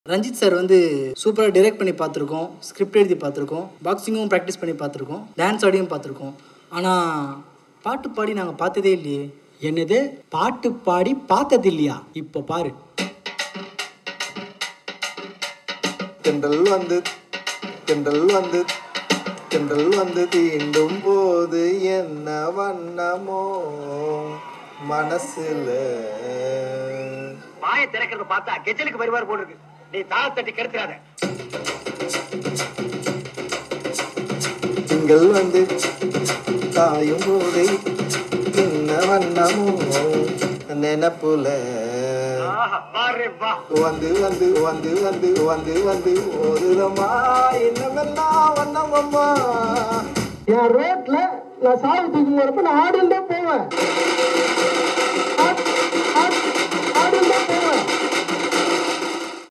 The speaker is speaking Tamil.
ரஞ்சித் சார் வந்து சூப்பராக டைரக்ட் பண்ணி பார்த்துருக்கோம் ஸ்கிரிப்ட் எழுதி பார்த்துருக்கோம் பாக்ஸிங்கும் ப்ராக்டிஸ் பண்ணி பார்த்துருக்கோம் டான்ஸ் ஆடியும் பார்த்துருக்கோம் ஆனால் பாட்டு பாடி நாங்கள் பார்த்ததே இல்லையே என்னது பாட்டு பாடி பார்த்தது இல்லையா இப்போ பாரு தென்றல் வந்து தென்றல் வந்து தென்றல் வந்து தீண்டும் போது என்ன வண்ணமோ மனசுல வாயை திறக்கிறத பார்த்தா கெச்சலுக்கு வருவார் போல இருக்கு நீ தாள தட்டி கெடுத்துறாத திங்கள் வந்து தாயும் போது என்ன வண்ணமோ நினப்புல ஆஹா வாரே வா வந்து வந்து வந்து வந்து வந்து வந்து ஓதுதம்மா என்னமெல்லாம் வண்ணமம்மா என் ரோட்ல நான் சாவு தூக்கும் போறப்ப நான் ஆடிட்டு போவேன்